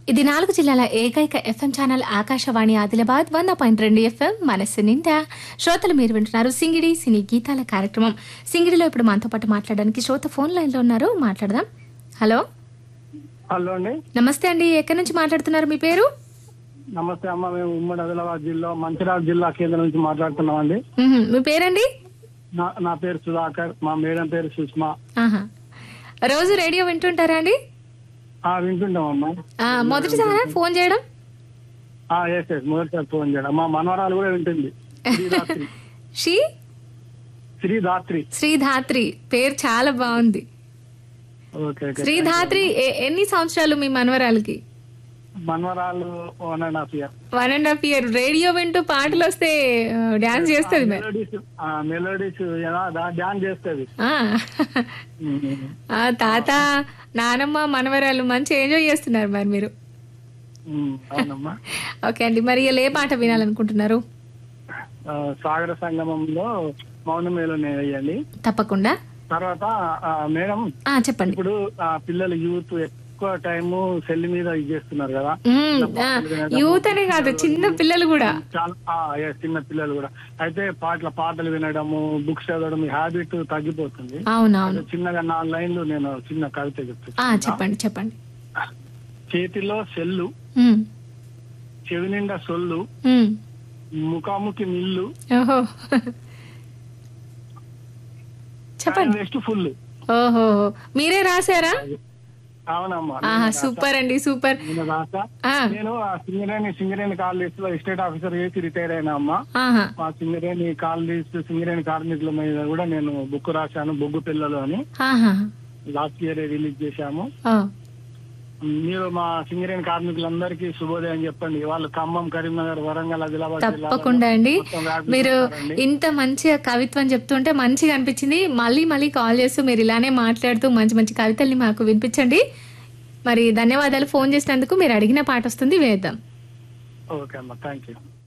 ఇది నాలుగు జిల్లాల ఏకైక ఎఫ్ఎం ఛానల్ ఆకాశవాణి ఆదిలాబాద్ వంద పాయింట్ రెండు ఎఫ్ఎం మనస్సు నిండా శ్రోతలు మీరు వింటున్నారు సింగిడి సినీ గీతాల కార్యక్రమం సింగిడిలో ఇప్పుడు మనతో పాటు మాట్లాడడానికి శ్రోత ఫోన్ లైన్ లో ఉన్నారు మాట్లాడదాం హలో హలో అండి నమస్తే అండి ఎక్కడి నుంచి మాట్లాడుతున్నారు మీ పేరు నమస్తే అమ్మ మేము ఉమ్మడి ఆదిలాబాద్ జిల్లా మంచిర్యాల జిల్లా కేంద్రం నుంచి మాట్లాడుతున్నాం అండి మ్హూ. మీ పేరండి నా నా పేరు సుధాకర్ మా మేడం పేరు సుష్మా ఆహా రోజు రేడియో వింటుంటారా అండి ఆ వింటుంటాం అమ్మా ఆ, మొదటిసారా ఫోన్ చేయడం ఎస్ ఎస్ మొదటిసారి ఫోన్ చేయడం మా మనవరాలు కూడా వింటుంది శ్రీధాత్రి షీ శ్రీధాత్రి శ్రీధాత్రి పేరు చాలా బాగుంది ఓకే ఓకే శ్రీధాత్రి ఎ- ఎన్ని సంవత్సరాలు మీ మనవరాలకి మనవరాలు one and half year one and half year radio వింటూ పాటలు వస్తే డాన్స్ చేస్తుంది మరి మెలోడీస్ మెలోడీస్ డాన్స్ చేస్తుంది ఆ. ఆ తాత నానమ్మ మనవరాలు మంచి ఎంజాయ్ చేస్తున్నారు మరి మీరు అవునమ్మా ఓకే అండి మరి ఇలా ఏ పాట వినాలనుకుంటున్నారు ఆ, సాగర సంగమంలో మౌనమేలు వేయండి తప్పకుండా తర్వాత ఆ, మేడం ఆ చెప్పండి ఇప్పుడు ఆ పిల్లలు యూత్ ఎక్కువ టైము సెల్ మీద ఇది చేస్తున్నారు కదా మ్మ్. ఆ, యూత్ అనే కాదు చిన్న పిల్లలు కూడా చాలా ఆ, yes, చిన్న పిల్లలు కూడా అయితే పాటల పాటలు వినడము బుక్స్ చదవడం ఈ హ్యాబిట్ తగ్గిపోతుంది అవునవును అయితే చిన్నగా నాలుగు లైన్లు నేను చిన్న కవిత చెప్తాను ఆ చెప్పండి చెప్పండి చేతిలో సెల్లు మ్మ్. చెవి నిండా సొల్లు మ్మ్. ముఖాముఖి మిల్లు ఓహో చెప్పండి వెస్ట్ ఫుల్ ఓహో మీరే రాశారా అవునమ్మా ఆహా సూపర్ అండి సూపర్ నేను రాసా ఆ, నేను ఆ సింగరేణి సింగరేణి కాలేజ్ లో ఎస్టేట్ ఆఫీసర్ చేసి రిటైర్ అయినా అమ్మా ఆహా మా సింగరేణి కాలనీస్ సింగరేణి కార్మికుల మీద కూడా నేను బుక్ రాశాను బొగ్గు పిల్లలు అని ఆహా లాస్ట్ ఇయర్ రిలీజ్ చేశాము ఓ, మీరు మా సింగరేణి కార్మికులందరికీ శుభోదయం చెప్పండి వాళ్ళు ఖమ్మం కరీంనగర్ వరంగల్ ఆదిలాబాద్ జిల్లాలో తప్పకుండా అండి మొత్తం వ్యాపించి మీరు ఉన్నారండి. ఇంత మంచిగా కవిత్వం చెప్తుంటే మంచిగా అనిపించింది మళ్ళీ మళ్ళీ కాల్ చేస్తూ మీరు ఇలానే మాట్లాడుతూ మంచి మంచి కవితల్ని మాకు వినిపించండి మరి ధన్యవాదాలు ఫోన్ చేసినందుకు మీరు అడిగిన పాట వస్తుంది వేద్దాం ఓకే అమ్మా థ్యాంక్ యూ